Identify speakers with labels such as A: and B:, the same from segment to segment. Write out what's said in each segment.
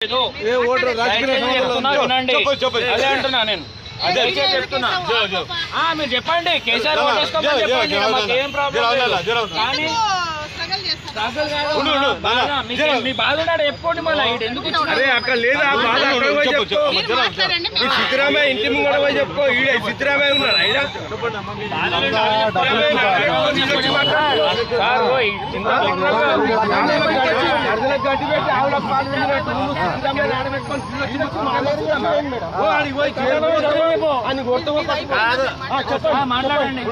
A: లేదు.
B: ఏ ఓటర్ రాజకీయ
A: దయచేసి చెప్తున్నా
B: సంబంధాలు
A: వినండి.
B: చెప్పు, చెప్పు.
A: అదే అంటున్నా నేను దయచేసి చెప్తున్నా ఆ, మీరు చెప్పండి కేసీఆర్
B: జర,
A: ఓటేసుకోమని
B: జర,
A: చెప్పండి
B: జర,
A: మాకు ఏం
B: జర,
A: ప్రాబ్లం
B: జర,
A: లేదు.
B: జర, జర.
A: కానీ
C: స్ట్రగల్ చేస్తారు
A: రాజులు కాదు,
B: ఉండు, ఉండు,
A: బాధ,
B: నాన్న,
A: మీకు-
B: జర.
A: మీ బాధ ఉన్నాడు చెప్పుకోండి మళ్ళీ ఇటు ఎందుకు వచ్చినారు?
B: అరే అక్కడ లేదా బాధ అక్కడ పోయి
D: చెప్పు,
B: చెప్పుకో.
D: చెప్పు.
C: మీరు మాట్లాడండి
B: ఈ సిద్ధరామయ్య ఇంటి ముంగడ పోయి చెప్పుకో ఈడే సిద్ధరామయ్య ఉన్నాడు ఈడ
A: సార్, ఓ, ఈ చింత-
B: అర్ధలకు గట్టి పెట్టి ఆవులకు పాలు పిండినట్టు నువ్వు సిద్ధరామయ్య ఆడబెట్టుకొని పిల్లలు వచ్చి వచ్చి మాట్లాడుతున్నావా? ఓ, ఆడికి పోయి చేరుకో. అని కొడతావో పట్టుకో. ఆ, చెప్పండి.
A: ఆ, మాట్లాడండి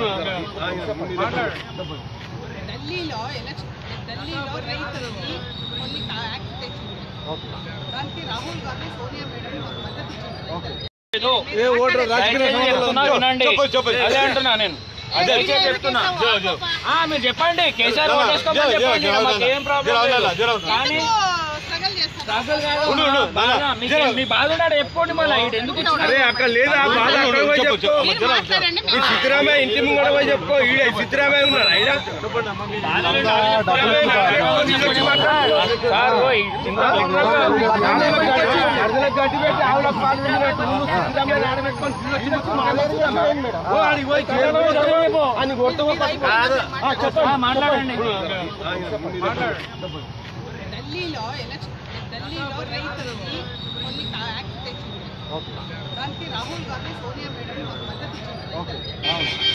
C: ఢిల్లీలో ఎలక్షన్ ఢిల్లీలో రైతులకి కొన్ని యాక్ట్ తెచ్చింది దానికి రాహుల్ గాంధీ సోనియా మేడం మాకు మద్దతు ఇచ్చింది
A: లేదు.
B: ఏ ఓటర్ రాజకీయ
A: దయచేసి చెప్తున్నా
B: సంబంధాలు
A: వినండి
B: చెప్పు, చెప్పు.
A: అదే అంటున్నా నేను దయచేసి చెప్తున్నా ఆ, మీరు చెప్పండి కేసీఆర్
B: జర,
A: ఓటేసుకోమని
B: జర,
A: చెప్పండి
B: జర,
A: మాకు ఏం ప్రాబ్లం
B: జర,
A: లేదు.
B: జర, జర.
A: కానీ
C: స్ట్రగల్ చేస్తారు
A: రాజులు కాదు,
B: ఉండు, ఉండు,
A: బాధ,
B: నాన్న,
A: మీకు-
B: జర.
A: మీ బాధ ఉన్నాడు చెప్పుకోండి మళ్ళీ ఇటు ఎందుకు వచ్చినారు?
B: అరే అక్కడ లేదా బాధ అక్కడ పోయి
D: చెప్పు,
B: చెప్పుకో.
C: మీరు మాట్లాడండి
B: ఈ సిద్ధరామయ్య ఇంటి ముంగడ పోయి చెప్పుకో ఈడే సిద్ధరామయ్య ఉన్నాడు ఈడ
A: సార్, ఓ, ఈ చింత-
B: అర్ధలకు గట్టి పెట్టి ఆవులకు పాలు పిండినట్టు నువ్వు సిద్ధరామయ్య ఆడబెట్టుకొని పిల్లలు వచ్చి వచ్చి మాట్లాడుతున్నావా? ఓ, ఆడికి పోయి చేరుకో. అని కొడతావో పట్టుకో. ఆ, చెప్పండి.
A: ఆ, మాట్లాడండి
C: ఢిల్లీలో ఎలక్షన్ ఢిల్లీలో రైతులకి కొన్ని యాక్ట్ తెచ్చింది దానికి రాహుల్ గాంధీ సోనియా మేడం మాకు మద్దతు ఇచ్చింది